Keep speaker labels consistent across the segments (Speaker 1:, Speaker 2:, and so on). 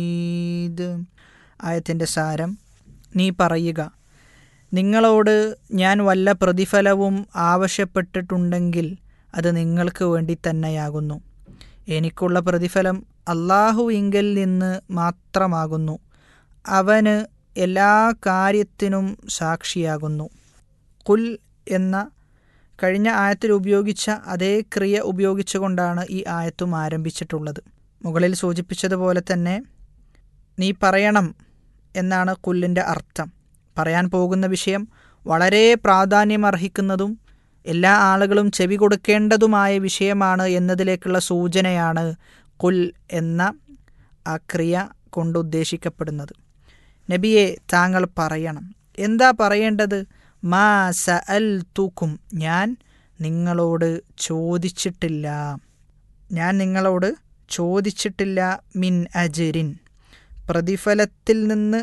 Speaker 1: ഈദ് ആയത്തിൻ്റെ സാരം നീ പറയുക നിങ്ങളോട് ഞാൻ വല്ല പ്രതിഫലവും ആവശ്യപ്പെട്ടിട്ടുണ്ടെങ്കിൽ അത് നിങ്ങൾക്ക് വേണ്ടി തന്നെയാകുന്നു എനിക്കുള്ള പ്രതിഫലം അള്ളാഹുവിങ്കിൽ നിന്ന് മാത്രമാകുന്നു അവന് എല്ലാ കാര്യത്തിനും സാക്ഷിയാകുന്നു കുൽ എന്ന കഴിഞ്ഞ ആയത്തിൽ ഉപയോഗിച്ച അതേ ക്രിയ ഉപയോഗിച്ചുകൊണ്ടാണ് ഈ ആയത്തും ആരംഭിച്ചിട്ടുള്ളത് മുകളിൽ സൂചിപ്പിച്ചതുപോലെ തന്നെ നീ പറയണം എന്നാണ് കുല്ലിൻ്റെ അർത്ഥം പറയാൻ പോകുന്ന വിഷയം വളരെ പ്രാധാന്യമർഹിക്കുന്നതും എല്ലാ ആളുകളും ചെവി കൊടുക്കേണ്ടതുമായ വിഷയമാണ് എന്നതിലേക്കുള്ള സൂചനയാണ് കുൽ എന്ന ആ ക്രിയ കൊണ്ട് ഉദ്ദേശിക്കപ്പെടുന്നത് നബിയെ താങ്കൾ പറയണം എന്താ പറയേണ്ടത് മാ സ അൽ തൂക്കും ഞാൻ നിങ്ങളോട് ചോദിച്ചിട്ടില്ല ഞാൻ നിങ്ങളോട് ചോദിച്ചിട്ടില്ല മിൻ അജിരിൻ പ്രതിഫലത്തിൽ നിന്ന്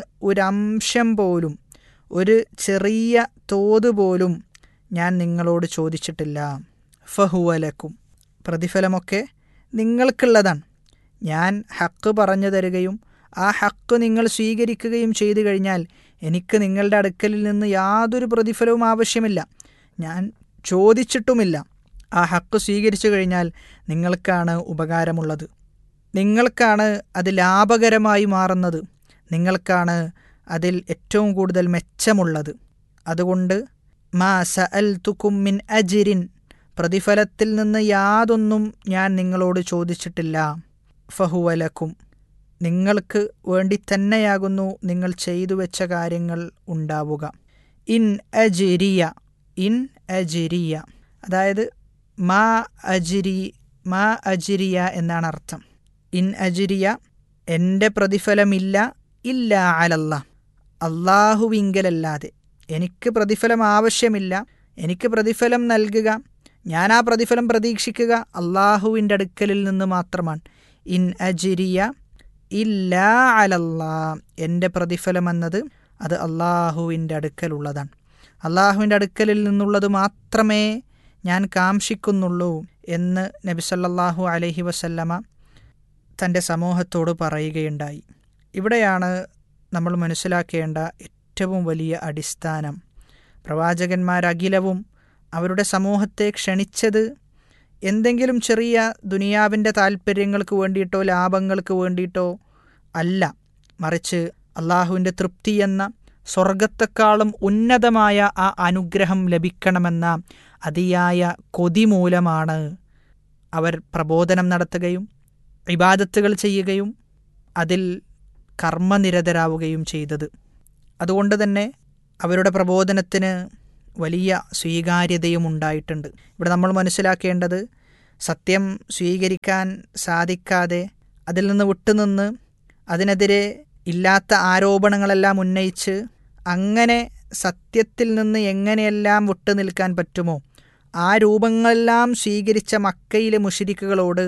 Speaker 1: ഒരംശം പോലും ഒരു ചെറിയ തോത് പോലും ഞാൻ നിങ്ങളോട് ചോദിച്ചിട്ടില്ല ഫഹുവലക്കും പ്രതിഫലമൊക്കെ നിങ്ങൾക്കുള്ളതാണ് ഞാൻ ഹക്ക് പറഞ്ഞു തരികയും ആ ഹക്ക് നിങ്ങൾ സ്വീകരിക്കുകയും ചെയ്തു കഴിഞ്ഞാൽ എനിക്ക് നിങ്ങളുടെ അടുക്കലിൽ നിന്ന് യാതൊരു പ്രതിഫലവും ആവശ്യമില്ല ഞാൻ ചോദിച്ചിട്ടുമില്ല ആ ഹക്ക് സ്വീകരിച്ചു കഴിഞ്ഞാൽ നിങ്ങൾക്കാണ് ഉപകാരമുള്ളത് നിങ്ങൾക്കാണ് അത് ലാഭകരമായി മാറുന്നത് നിങ്ങൾക്കാണ് അതിൽ ഏറ്റവും കൂടുതൽ മെച്ചമുള്ളത് അതുകൊണ്ട് മാ സ അൽ തുക്കുമിൻ അജിരിൻ പ്രതിഫലത്തിൽ നിന്ന് യാതൊന്നും ഞാൻ നിങ്ങളോട് ചോദിച്ചിട്ടില്ല ഫഹുവലക്കും നിങ്ങൾക്ക് വേണ്ടി തന്നെയാകുന്നു നിങ്ങൾ ചെയ്തു വെച്ച കാര്യങ്ങൾ ഉണ്ടാവുക ഇൻ അജിരിയ ഇൻ അജിരിയ അതായത് മാ അജിരി മാ അജിരിയ എന്നാണ് അർത്ഥം ഇൻ അജിരിയ എൻ്റെ പ്രതിഫലമില്ല ഇല്ല അലല്ല അള്ളാഹുവിങ്കലല്ലാതെ എനിക്ക് പ്രതിഫലം ആവശ്യമില്ല എനിക്ക് പ്രതിഫലം നൽകുക ഞാൻ ആ പ്രതിഫലം പ്രതീക്ഷിക്കുക അള്ളാഹുവിൻ്റെ അടുക്കലിൽ നിന്ന് മാത്രമാണ് ഇൻ അജിരിയ ഇല്ല അലല്ലാ എൻ്റെ പ്രതിഫലം എന്നത് അത് അള്ളാഹുവിൻ്റെ അടുക്കലുള്ളതാണ് അള്ളാഹുവിൻ്റെ അടുക്കലിൽ നിന്നുള്ളത് മാത്രമേ ഞാൻ കാംക്ഷിക്കുന്നുള്ളൂ എന്ന് നബി സല്ലല്ലാഹു അലൈഹി വസല്ലമ തൻ്റെ സമൂഹത്തോട് പറയുകയുണ്ടായി ഇവിടെയാണ് നമ്മൾ മനസ്സിലാക്കേണ്ട ഏറ്റവും വലിയ അടിസ്ഥാനം പ്രവാചകന്മാരഖിലവും അവരുടെ സമൂഹത്തെ ക്ഷണിച്ചത് എന്തെങ്കിലും ചെറിയ ദുനിയാവിൻ്റെ താല്പര്യങ്ങൾക്ക് വേണ്ടിയിട്ടോ ലാഭങ്ങൾക്ക് വേണ്ടിയിട്ടോ അല്ല മറിച്ച് അള്ളാഹുവിൻ്റെ തൃപ്തി എന്ന സ്വർഗത്തെക്കാളും ഉന്നതമായ ആ അനുഗ്രഹം ലഭിക്കണമെന്ന അതിയായ കൊതി മൂലമാണ് അവർ പ്രബോധനം നടത്തുകയും ഇബാദത്തുകൾ ചെയ്യുകയും അതിൽ കർമ്മനിരതരാവുകയും ചെയ്തത് അതുകൊണ്ട് തന്നെ അവരുടെ പ്രബോധനത്തിന് വലിയ സ്വീകാര്യതയും ഉണ്ടായിട്ടുണ്ട് ഇവിടെ നമ്മൾ മനസ്സിലാക്കേണ്ടത് സത്യം സ്വീകരിക്കാൻ സാധിക്കാതെ അതിൽ നിന്ന് വിട്ടുനിന്ന് അതിനെതിരെ ഇല്ലാത്ത ആരോപണങ്ങളെല്ലാം ഉന്നയിച്ച് അങ്ങനെ സത്യത്തിൽ നിന്ന് എങ്ങനെയെല്ലാം വിട്ടു നിൽക്കാൻ പറ്റുമോ ആ രൂപങ്ങളെല്ലാം സ്വീകരിച്ച മക്കയിലെ മുഷിരിക്കുകളോട്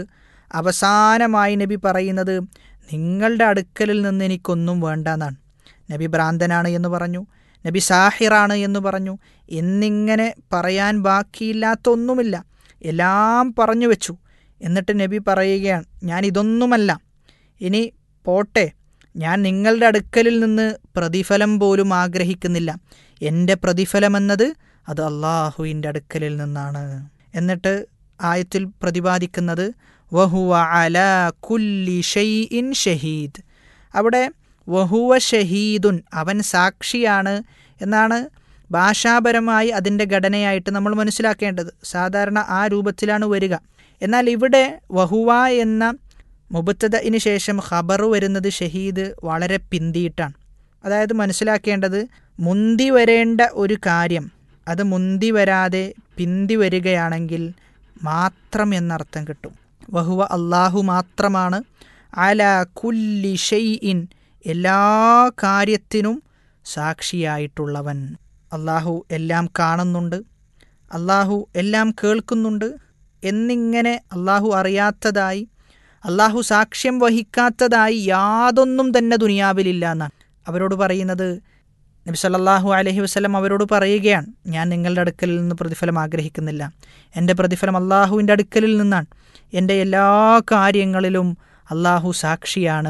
Speaker 1: അവസാനമായി നബി പറയുന്നത് നിങ്ങളുടെ അടുക്കലിൽ നിന്ന് എനിക്കൊന്നും വേണ്ടെന്നാണ് നബി ഭ്രാന്തനാണ് എന്ന് പറഞ്ഞു നബി സാഹിറാണ് എന്ന് പറഞ്ഞു എന്നിങ്ങനെ പറയാൻ ബാക്കിയില്ലാത്ത ഒന്നുമില്ല എല്ലാം പറഞ്ഞു വെച്ചു എന്നിട്ട് നബി പറയുകയാണ് ഞാൻ ഇതൊന്നുമല്ല ഇനി പോട്ടെ ഞാൻ നിങ്ങളുടെ അടുക്കലിൽ നിന്ന് പ്രതിഫലം പോലും ആഗ്രഹിക്കുന്നില്ല എൻ്റെ പ്രതിഫലമെന്നത് അത് അള്ളാഹുവിൻ്റെ അടുക്കലിൽ നിന്നാണ് എന്നിട്ട് ആയത്തിൽ പ്രതിപാദിക്കുന്നത് വഹുവ അല കുല്ലി ഷെയ്ഇൻ ഷഹീദ് അവിടെ വഹുവ ഷഹീദുൻ അവൻ സാക്ഷിയാണ് എന്നാണ് ഭാഷാപരമായി അതിൻ്റെ ഘടനയായിട്ട് നമ്മൾ മനസ്സിലാക്കേണ്ടത് സാധാരണ ആ രൂപത്തിലാണ് വരിക എന്നാൽ ഇവിടെ വഹുവ എന്ന മുബത്തതിന് ശേഷം ഖബർ വരുന്നത് ഷഹീദ് വളരെ പിന്തിയിട്ടാണ് അതായത് മനസ്സിലാക്കേണ്ടത് മുന്തി വരേണ്ട ഒരു കാര്യം അത് മുന്തി വരാതെ പിന്തി വരികയാണെങ്കിൽ മാത്രം എന്നർത്ഥം കിട്ടും വഹുവ അള്ളാഹു മാത്രമാണ് അല കുല്ലി ഷെയ്ഇൻ എല്ലാ കാര്യത്തിനും സാക്ഷിയായിട്ടുള്ളവൻ അള്ളാഹു എല്ലാം കാണുന്നുണ്ട് അള്ളാഹു എല്ലാം കേൾക്കുന്നുണ്ട് എന്നിങ്ങനെ അള്ളാഹു അറിയാത്തതായി അള്ളാഹു സാക്ഷ്യം വഹിക്കാത്തതായി യാതൊന്നും തന്നെ ദുനിയാവിലില്ല എന്നാണ് അവരോട് പറയുന്നത് നബി സല്ലല്ലാഹു അലൈഹി വസല്ലം അവരോട് പറയുകയാണ് ഞാൻ നിങ്ങളുടെ അടുക്കലിൽ നിന്ന് പ്രതിഫലം ആഗ്രഹിക്കുന്നില്ല എൻ്റെ പ്രതിഫലം അള്ളാഹുവിൻ്റെ അടുക്കലിൽ നിന്നാണ് എൻ്റെ എല്ലാ കാര്യങ്ങളിലും അള്ളാഹു സാക്ഷിയാണ്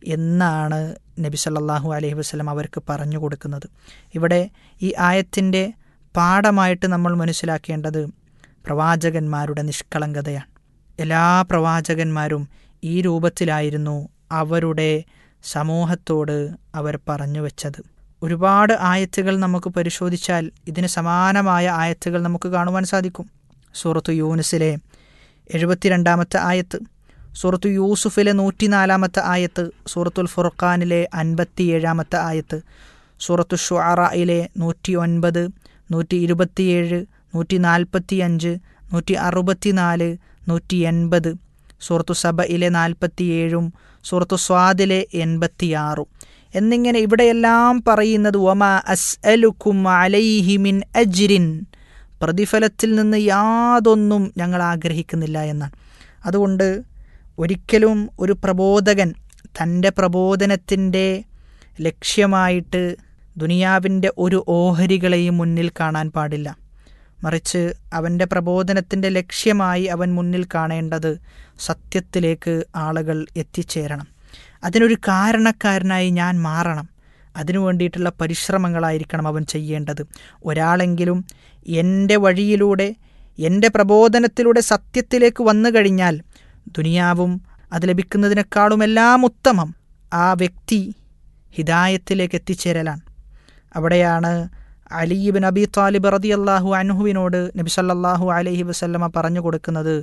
Speaker 1: എന്നാണ് നബി സല്ലല്ലാഹു അലൈഹി വസല്ലം അവർക്ക് പറഞ്ഞു കൊടുക്കുന്നത് ഇവിടെ ഈ ആയത്തിൻ്റെ പാഠമായിട്ട് നമ്മൾ മനസ്സിലാക്കേണ്ടത് പ്രവാചകന്മാരുടെ നിഷ്കളങ്കതയാണ് എല്ലാ പ്രവാചകന്മാരും ഈ രൂപത്തിലായിരുന്നു അവരുടെ സമൂഹത്തോട് അവർ പറഞ്ഞു വെച്ചത് ഒരുപാട് ആയത്തുകൾ നമുക്ക് പരിശോധിച്ചാൽ ഇതിന് സമാനമായ ആയത്തുകൾ നമുക്ക് കാണുവാൻ സാധിക്കും സൂറത്തു യൂനിസിലെ എഴുപത്തിരണ്ടാമത്തെ ആയത്ത് സൂറത്തു യൂസുഫിലെ നൂറ്റിനാലാമത്തെ ആയത്ത് സൂറത്തുൽ ഫുർഖാനിലെ അൻപത്തിയേഴാമത്തെ ആയത്ത് സൂറത്തു ഷുഅറയിലെ നൂറ്റി ഒൻപത് നൂറ്റി ഇരുപത്തിയേഴ് നൂറ്റി നാൽപ്പത്തി അഞ്ച് നൂറ്റി അറുപത്തിനാല് നൂറ്റി എൺപത് സൂറത്തു സബയിലെ നാൽപ്പത്തിയേഴും സൂറത്തു സ്വാദിലെ എൺപത്തിയാറും എന്നിങ്ങനെ ഇവിടെയെല്ലാം പറയുന്നത് ഒമ അസ് അലുക്കും അലൈഹിമിൻ അജ്രിൻ പ്രതിഫലത്തിൽ നിന്ന് യാതൊന്നും ഞങ്ങൾ ആഗ്രഹിക്കുന്നില്ല എന്നാണ് അതുകൊണ്ട് ഒരിക്കലും ഒരു പ്രബോധകൻ തൻ്റെ പ്രബോധനത്തിൻ്റെ ലക്ഷ്യമായിട്ട് ദുനിയാവിൻ്റെ ഒരു ഓഹരികളെയും മുന്നിൽ കാണാൻ പാടില്ല മറിച്ച് അവൻ്റെ പ്രബോധനത്തിൻ്റെ ലക്ഷ്യമായി അവൻ മുന്നിൽ കാണേണ്ടത് സത്യത്തിലേക്ക് ആളുകൾ എത്തിച്ചേരണം അതിനൊരു കാരണക്കാരനായി ഞാൻ മാറണം അതിനു വേണ്ടിയിട്ടുള്ള പരിശ്രമങ്ങളായിരിക്കണം അവൻ ചെയ്യേണ്ടത് ഒരാളെങ്കിലും എൻ്റെ വഴിയിലൂടെ എൻ്റെ പ്രബോധനത്തിലൂടെ സത്യത്തിലേക്ക് വന്നു കഴിഞ്ഞാൽ ദുനിയാവും അത് ലഭിക്കുന്നതിനേക്കാളുമെല്ലാം ഉത്തമം ആ വ്യക്തി ഹിദായത്തിലേക്ക് എത്തിച്ചേരലാണ് അവിടെയാണ് അലീബിൻ അബി താലിബ് റതി അള്ളാഹു അൻഹുവിനോട് നബി സല്ലല്ലാഹു അലൈഹി വസല്ലമ പറഞ്ഞു കൊടുക്കുന്നത്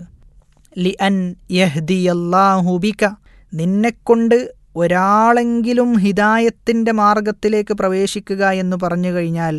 Speaker 1: ലി അൻ യഹ്ദി അല്ലാഹു ബിക നിന്നെക്കൊണ്ട് ഒരാളെങ്കിലും ഹിദായത്തിൻ്റെ മാർഗത്തിലേക്ക് പ്രവേശിക്കുക എന്ന് പറഞ്ഞു കഴിഞ്ഞാൽ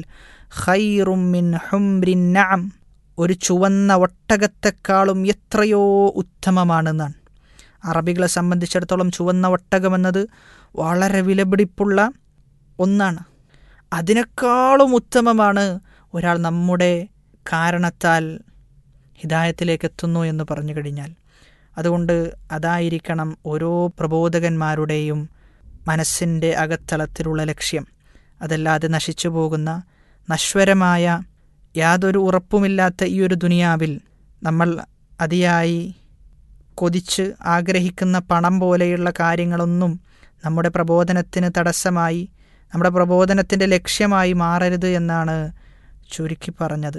Speaker 1: ഖൈറും മിൻ ഹുംറിൻ നഅം ഒരു ചുവന്ന ഒട്ടകത്തെക്കാളും എത്രയോ ഉത്തമമാണെന്നാണ് അറബികളെ സംബന്ധിച്ചിടത്തോളം ചുവന്ന ഒട്ടകമെന്നത് വളരെ വിലപിടിപ്പുള്ള ഒന്നാണ് അതിനേക്കാളും ഉത്തമമാണ് ഒരാൾ നമ്മുടെ കാരണത്താൽ ഹിദായത്തിലേക്ക് എത്തുന്നു എന്ന് പറഞ്ഞു കഴിഞ്ഞാൽ അതുകൊണ്ട് അതായിരിക്കണം ഓരോ പ്രബോധകന്മാരുടെയും മനസ്സിൻ്റെ അകത്തളത്തിലുള്ള ലക്ഷ്യം അതല്ലാതെ നശിച്ചു പോകുന്ന നശ്വരമായ യാതൊരു ഉറപ്പുമില്ലാത്ത ഈ ഒരു ദുനിയാവിൽ നമ്മൾ അതിയായി കൊതിച്ച് ആഗ്രഹിക്കുന്ന പണം പോലെയുള്ള കാര്യങ്ങളൊന്നും നമ്മുടെ പ്രബോധനത്തിന് തടസ്സമായി നമ്മുടെ പ്രബോധനത്തിൻ്റെ ലക്ഷ്യമായി മാറരുത് എന്നാണ് ചുരുക്കി പറഞ്ഞത്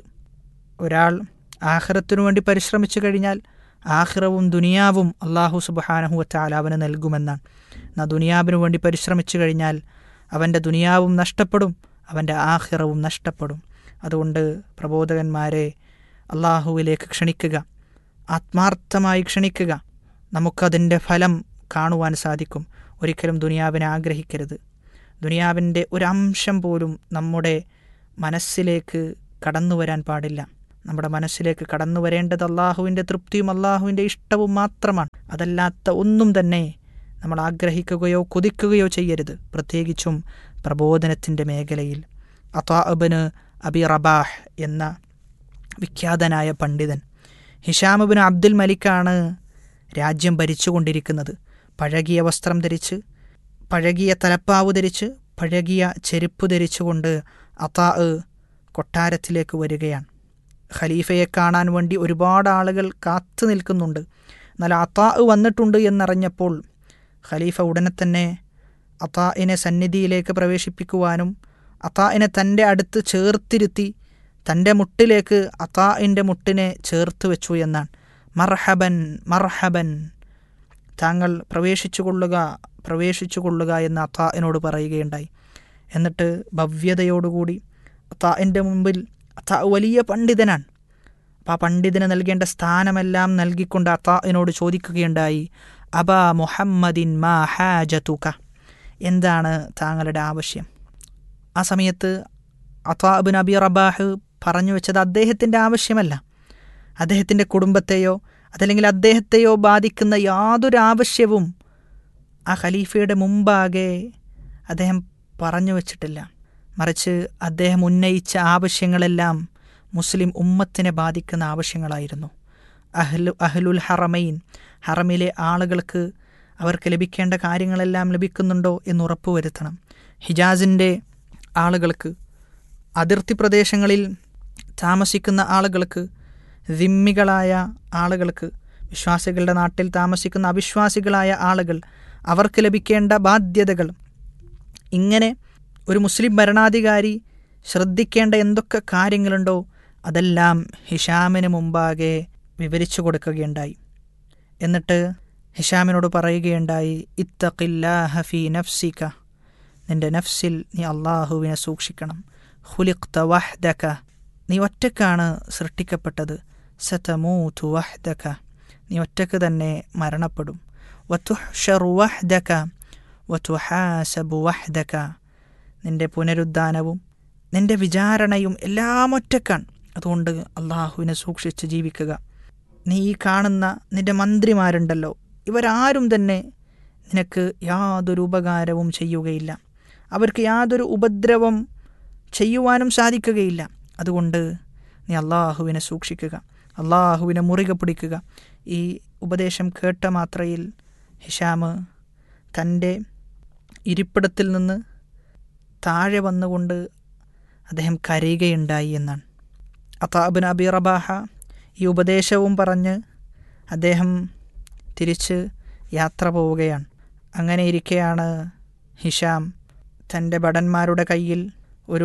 Speaker 1: ഒരാൾ ആഹ്റത്തിനു വേണ്ടി പരിശ്രമിച്ചു കഴിഞ്ഞാൽ ആഹ്റവും ദുനിയാവും അള്ളാഹു സുബഹാനഹു വറ്റാൽ അവന് നൽകുമെന്നാണ് എന്നാൽ ദുനിയാവിനു വേണ്ടി പരിശ്രമിച്ചു കഴിഞ്ഞാൽ അവൻ്റെ ദുനിയാവും നഷ്ടപ്പെടും അവൻ്റെ ആഹിറവും നഷ്ടപ്പെടും അതുകൊണ്ട് പ്രബോധകന്മാരെ അള്ളാഹുവിലേക്ക് ക്ഷണിക്കുക ആത്മാർത്ഥമായി ക്ഷണിക്കുക നമുക്കതിൻ്റെ ഫലം കാണുവാൻ സാധിക്കും ഒരിക്കലും ദുനിയാവിനെ ആഗ്രഹിക്കരുത് ദുനിയാവിൻ്റെ ഒരംശം പോലും നമ്മുടെ മനസ്സിലേക്ക് കടന്നു വരാൻ പാടില്ല നമ്മുടെ മനസ്സിലേക്ക് കടന്നു വരേണ്ടത് അള്ളാഹുവിൻ്റെ തൃപ്തിയും അള്ളാഹുവിൻ്റെ ഇഷ്ടവും മാത്രമാണ് അതല്ലാത്ത ഒന്നും തന്നെ നമ്മൾ ആഗ്രഹിക്കുകയോ കൊതിക്കുകയോ ചെയ്യരുത് പ്രത്യേകിച്ചും പ്രബോധനത്തിൻ്റെ മേഖലയിൽ അതാഅബിന് അബി റബാഹ് എന്ന വിഖ്യാതനായ പണ്ഡിതൻ ഹിഷാമുബിൻ അബ്ദുൽ മലിക്കാണ് രാജ്യം ഭരിച്ചുകൊണ്ടിരിക്കുന്നത് പഴകിയ വസ്ത്രം ധരിച്ച് പഴകിയ തലപ്പാവ് ധരിച്ച് പഴകിയ ചെരുപ്പ് ധരിച്ചുകൊണ്ട് അതാ കൊട്ടാരത്തിലേക്ക് വരികയാണ് ഖലീഫയെ കാണാൻ വേണ്ടി ഒരുപാട് ആളുകൾ കാത്തു നിൽക്കുന്നുണ്ട് എന്നാൽ അതാ വന്നിട്ടുണ്ട് എന്നറിഞ്ഞപ്പോൾ ഖലീഫ ഉടനെ തന്നെ അതാഇനെ സന്നിധിയിലേക്ക് പ്രവേശിപ്പിക്കുവാനും അതാഇനെ തൻ്റെ അടുത്ത് ചേർത്തിരുത്തി തൻ്റെ മുട്ടിലേക്ക് അതാഇൻ്റെ മുട്ടിനെ ചേർത്ത് വെച്ചു എന്നാണ് മർഹബൻ മർഹബൻ താങ്കൾ പ്രവേശിച്ചു കൊള്ളുക പ്രവേശിച്ചു കൊള്ളുക എന്ന് അത്താഇനോട് പറയുകയുണ്ടായി എന്നിട്ട് ഭവ്യതയോടുകൂടി അത്താഇൻ്റെ മുമ്പിൽ അത്താ വലിയ പണ്ഡിതനാണ് അപ്പോൾ ആ പണ്ഡിതന് നൽകേണ്ട സ്ഥാനമെല്ലാം നൽകിക്കൊണ്ട് അത്താഇനോട് ചോദിക്കുകയുണ്ടായി അബാ മുഹമ്മദിൻ മാ ഹാജതുക എന്താണ് താങ്കളുടെ ആവശ്യം ആ സമയത്ത് അത്താബിൻ അബി റബാഹ് പറഞ്ഞു വെച്ചത് അദ്ദേഹത്തിൻ്റെ ആവശ്യമല്ല അദ്ദേഹത്തിൻ്റെ കുടുംബത്തെയോ അതല്ലെങ്കിൽ അദ്ദേഹത്തെയോ ബാധിക്കുന്ന യാതൊരു ആവശ്യവും ആ ഖലീഫയുടെ മുമ്പാകെ അദ്ദേഹം പറഞ്ഞു വച്ചിട്ടില്ല മറിച്ച് അദ്ദേഹം ഉന്നയിച്ച ആവശ്യങ്ങളെല്ലാം മുസ്ലിം ഉമ്മത്തിനെ ബാധിക്കുന്ന ആവശ്യങ്ങളായിരുന്നു അഹ്ലു അഹ്ലുൽ ഹറമൈൻ ഹറമിലെ ആളുകൾക്ക് അവർക്ക് ലഭിക്കേണ്ട കാര്യങ്ങളെല്ലാം ലഭിക്കുന്നുണ്ടോ എന്ന് ഉറപ്പുവരുത്തണം ഹിജാസിൻ്റെ ആളുകൾക്ക് അതിർത്തി പ്രദേശങ്ങളിൽ താമസിക്കുന്ന ആളുകൾക്ക് ദിമ്മികളായ ആളുകൾക്ക് വിശ്വാസികളുടെ നാട്ടിൽ താമസിക്കുന്ന അവിശ്വാസികളായ ആളുകൾ അവർക്ക് ലഭിക്കേണ്ട ബാധ്യതകൾ ഇങ്ങനെ ഒരു മുസ്ലിം ഭരണാധികാരി ശ്രദ്ധിക്കേണ്ട എന്തൊക്കെ കാര്യങ്ങളുണ്ടോ അതെല്ലാം ഹിഷാമിന് മുമ്പാകെ വിവരിച്ചു കൊടുക്കുകയുണ്ടായി എന്നിട്ട് ഹിഷാമിനോട് പറയുകയുണ്ടായി ഇത്തഖില്ലാഹ ഫീ നഫ്സിക നിന്റെ നഫ്സിൽ നീ അള്ളാഹുവിനെ സൂക്ഷിക്കണം ഹുലിഖ്ത വഹ്ദക നീ ഒറ്റക്കാണ് സൃഷ്ടിക്കപ്പെട്ടത് സതമൂതു വഹ്ദക നീ ഒറ്റക്ക് തന്നെ മരണപ്പെടും വതുഹ്ഷറു വഹ്ദക വതുഹാസബു വഹ്ദക നിന്റെ പുനരുദ്ധാനവും നിന്റെ വിചാരണയും എല്ലാം ഒറ്റക്കാണ് അതുകൊണ്ട് അള്ളാഹുവിനെ സൂക്ഷിച്ച് ജീവിക്കുക നീ ഈ കാണുന്ന നിന്റെ മന്ത്രിമാരുണ്ടല്ലോ ഇവരാരും തന്നെ നിനക്ക് യാതൊരു ഉപകാരവും ചെയ്യുകയില്ല അവർക്ക് യാതൊരു ഉപദ്രവം ചെയ്യുവാനും സാധിക്കുകയില്ല അതുകൊണ്ട് നീ അള്ളാഹുവിനെ സൂക്ഷിക്കുക അള്ളാഹുവിനെ മുറുകെ പിടിക്കുക ഈ ഉപദേശം കേട്ട മാത്രയിൽ ഹിഷാമ് തൻ്റെ ഇരിപ്പിടത്തിൽ നിന്ന് താഴെ വന്നുകൊണ്ട് അദ്ദേഹം കരയുകയുണ്ടായി എന്നാണ് അതാബിൻ അബി റബാഹ ഈ ഉപദേശവും പറഞ്ഞ് അദ്ദേഹം തിരിച്ച് യാത്ര പോവുകയാണ് അങ്ങനെ ഇരിക്കെയാണ് ഹിഷാം തൻ്റെ ഭടന്മാരുടെ കയ്യിൽ ഒരു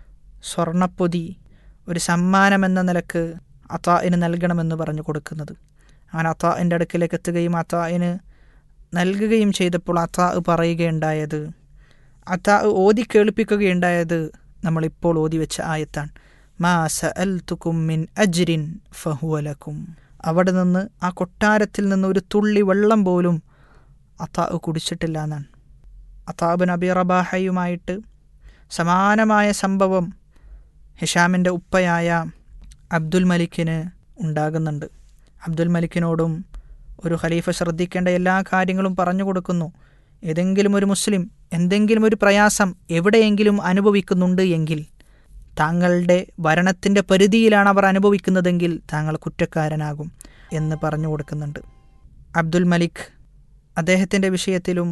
Speaker 1: സ്വർണപ്പൊതി ഒരു സമ്മാനമെന്ന നിലക്ക് അത്തായിന് നൽകണമെന്ന് പറഞ്ഞു കൊടുക്കുന്നത് അങ്ങനെ അത്താഇൻ്റെ അടുക്കിലേക്ക് എത്തുകയും അത്തായിന് നൽകുകയും ചെയ്തപ്പോൾ അത്താ പറയുകയുണ്ടായത് അത്താ ഓതി കേൾപ്പിക്കുകയുണ്ടായത് നമ്മളിപ്പോൾ ഓതി വെച്ച ആയത്താണ് മാ സഅൽതുക്കും മിൻ അജ്രിൻ ഫഹുവലക്കും അവിടെ നിന്ന് ആ കൊട്ടാരത്തിൽ നിന്ന് ഒരു തുള്ളി വെള്ളം പോലും അത്താ കുടിച്ചിട്ടില്ല എന്നാണ് അത്താബ് നബി റബാഹയുമായിട്ട് സമാനമായ സംഭവം ഹിഷാമിൻ്റെ ഉപ്പയായ അബ്ദുൽ മലിക്കിന് ഉണ്ടാകുന്നുണ്ട് അബ്ദുൽ മലിക്കിനോടും ഒരു ഖലീഫ ശ്രദ്ധിക്കേണ്ട എല്ലാ കാര്യങ്ങളും പറഞ്ഞു കൊടുക്കുന്നു ഏതെങ്കിലും ഒരു മുസ്ലിം എന്തെങ്കിലും ഒരു പ്രയാസം എവിടെയെങ്കിലും അനുഭവിക്കുന്നുണ്ട് എങ്കിൽ താങ്കളുടെ ഭരണത്തിൻ്റെ പരിധിയിലാണ് അവർ അനുഭവിക്കുന്നതെങ്കിൽ താങ്കൾ കുറ്റക്കാരനാകും എന്ന് പറഞ്ഞു കൊടുക്കുന്നുണ്ട് അബ്ദുൽ മലിക് അദ്ദേഹത്തിൻ്റെ വിഷയത്തിലും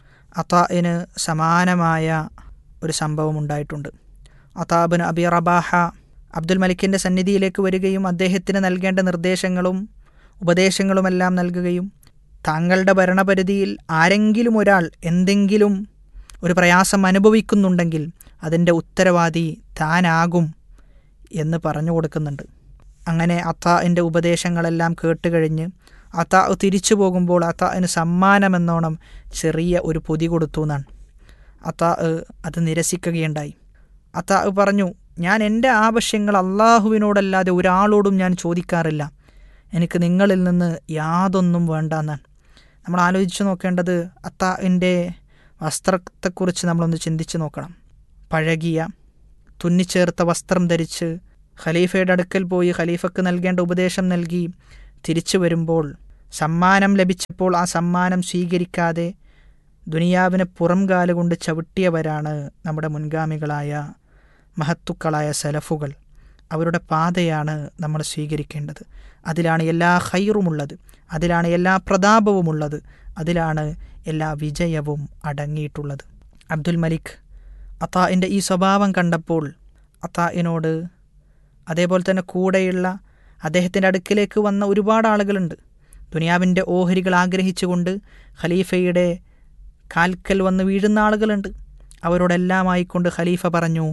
Speaker 1: അതാഇന് സമാനമായ ഒരു സംഭവം ഉണ്ടായിട്ടുണ്ട് അതാബിന് അബി റബാഹ അബ്ദുൽ മലിക്കിൻ്റെ സന്നിധിയിലേക്ക് വരികയും അദ്ദേഹത്തിന് നൽകേണ്ട നിർദ്ദേശങ്ങളും ഉപദേശങ്ങളുമെല്ലാം നൽകുകയും താങ്കളുടെ ഭരണപരിധിയിൽ ആരെങ്കിലും ഒരാൾ എന്തെങ്കിലും ഒരു പ്രയാസം അനുഭവിക്കുന്നുണ്ടെങ്കിൽ അതിൻ്റെ ഉത്തരവാദി താനാകും എന്ന് പറഞ്ഞു കൊടുക്കുന്നുണ്ട് അങ്ങനെ അത്താഇൻ്റെ ഉപദേശങ്ങളെല്ലാം കേട്ടുകഴിഞ്ഞ് അത്ത തിരിച്ചു പോകുമ്പോൾ അത്താഇന് സമ്മാനമെന്നോണം ചെറിയ ഒരു പൊതി കൊടുത്തു എന്നാണ് അത്ത അത് നിരസിക്കുകയുണ്ടായി അത്ത പറഞ്ഞു ഞാൻ എൻ്റെ ആവശ്യങ്ങൾ അള്ളാഹുവിനോടല്ലാതെ ഒരാളോടും ഞാൻ ചോദിക്കാറില്ല എനിക്ക് നിങ്ങളിൽ നിന്ന് യാതൊന്നും വേണ്ട എന്നാണ് നമ്മൾ ആലോചിച്ച് നോക്കേണ്ടത് അത്താഇൻ്റെ വസ്ത്രത്തെക്കുറിച്ച് നമ്മളൊന്ന് ചിന്തിച്ച് നോക്കണം പഴകിയ തുന്നിച്ചേർത്ത വസ്ത്രം ധരിച്ച് ഖലീഫയുടെ അടുക്കൽ പോയി ഖലീഫക്ക് നൽകേണ്ട ഉപദേശം നൽകി തിരിച്ചു വരുമ്പോൾ സമ്മാനം ലഭിച്ചപ്പോൾ ആ സമ്മാനം സ്വീകരിക്കാതെ ദുനിയാവിനെ പുറം കാലുകൊണ്ട് ചവിട്ടിയവരാണ് നമ്മുടെ മുൻഗാമികളായ മഹത്തുക്കളായ സലഫുകൾ അവരുടെ പാതയാണ് നമ്മൾ സ്വീകരിക്കേണ്ടത് അതിലാണ് എല്ലാ ഹൈറുമുള്ളത് അതിലാണ് എല്ലാ പ്രതാപവുമുള്ളത് അതിലാണ് എല്ലാ വിജയവും അടങ്ങിയിട്ടുള്ളത് അബ്ദുൽ മലിക് അത്താഇൻ്റെ ഈ സ്വഭാവം കണ്ടപ്പോൾ അത്താഇനോട് അതേപോലെ തന്നെ കൂടെയുള്ള അദ്ദേഹത്തിൻ്റെ അടുക്കിലേക്ക് വന്ന ഒരുപാട് ആളുകളുണ്ട് ദുനിയാവിൻ്റെ ഓഹരികൾ ആഗ്രഹിച്ചുകൊണ്ട് ഖലീഫയുടെ കാൽക്കൽ വന്ന് വീഴുന്ന ആളുകളുണ്ട് അവരോടെല്ലാമായിക്കൊണ്ട് ഖലീഫ പറഞ്ഞു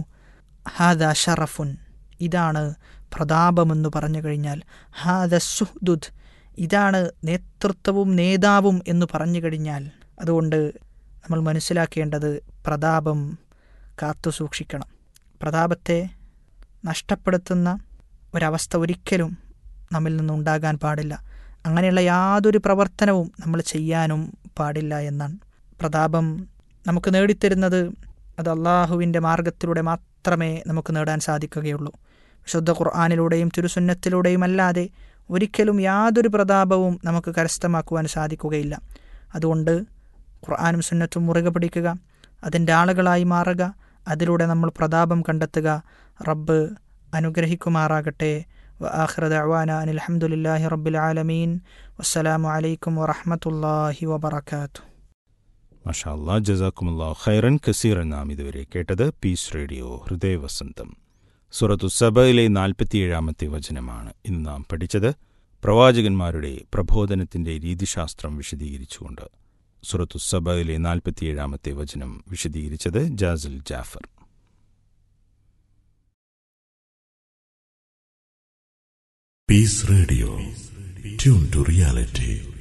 Speaker 1: ഹാദ ഷറഫുൻ ഇതാണ് പ്രതാപമെന്ന് പറഞ്ഞു കഴിഞ്ഞാൽ ഹാദ സുഹ്ദുദ് ഇതാണ് നേതൃത്വവും നേതാവും എന്ന് പറഞ്ഞു കഴിഞ്ഞാൽ അതുകൊണ്ട് നമ്മൾ മനസ്സിലാക്കേണ്ടത് പ്രതാപം കാത്തു സൂക്ഷിക്കണം പ്രതാപത്തെ നഷ്ടപ്പെടുത്തുന്ന ഒരവസ്ഥ ഒരിക്കലും നമ്മിൽ നിന്നുണ്ടാകാൻ പാടില്ല അങ്ങനെയുള്ള യാതൊരു പ്രവർത്തനവും നമ്മൾ ചെയ്യാനും പാടില്ല എന്നാണ് പ്രതാപം നമുക്ക് നേടിത്തരുന്നത് അത് അള്ളാഹുവിൻ്റെ മാർഗത്തിലൂടെ മാത്രമേ നമുക്ക് നേടാൻ സാധിക്കുകയുള്ളൂ വിശുദ്ധ ഖുർആാനിലൂടെയും തിരുസുന്നത്തിലൂടെയും അല്ലാതെ ഒരിക്കലും യാതൊരു പ്രതാപവും നമുക്ക് കരസ്ഥമാക്കുവാൻ സാധിക്കുകയില്ല അതുകൊണ്ട് ഖുർആാനും സുന്നത്തും മുറുകെ പിടിക്കുക അതിൻ്റെ ആളുകളായി മാറുക അതിലൂടെ നമ്മൾ പ്രതാപം കണ്ടെത്തുക റബ്ബ് അനുഗ്രഹിക്കുമാറാകട്ടെ وآخر دعوانا أن الحمد لله رب العالمين والسلام عليكم ورحمة الله وبركاته
Speaker 2: മഷാ അല്ലാ ജസാക്കുമുല്ലാ ഖൈറൻ കസീറൻ നാം ഇതുവരെ കേട്ടത് പീസ് റേഡിയോ ഹൃദയവസന്തം സുറത്തു സബയിലെ നാൽപ്പത്തിയേഴാമത്തെ വചനമാണ് ഇന്ന് നാം പഠിച്ചത് പ്രവാചകന്മാരുടെ പ്രബോധനത്തിന്റെ രീതിശാസ്ത്രം വിശദീകരിച്ചുകൊണ്ട് സുറത്തു സബയിലെ നാൽപ്പത്തിയേഴാമത്തെ വചനം വിശദീകരിച്ചത് ജാസിൽ Jafar
Speaker 3: Peace Radio. Tune to reality.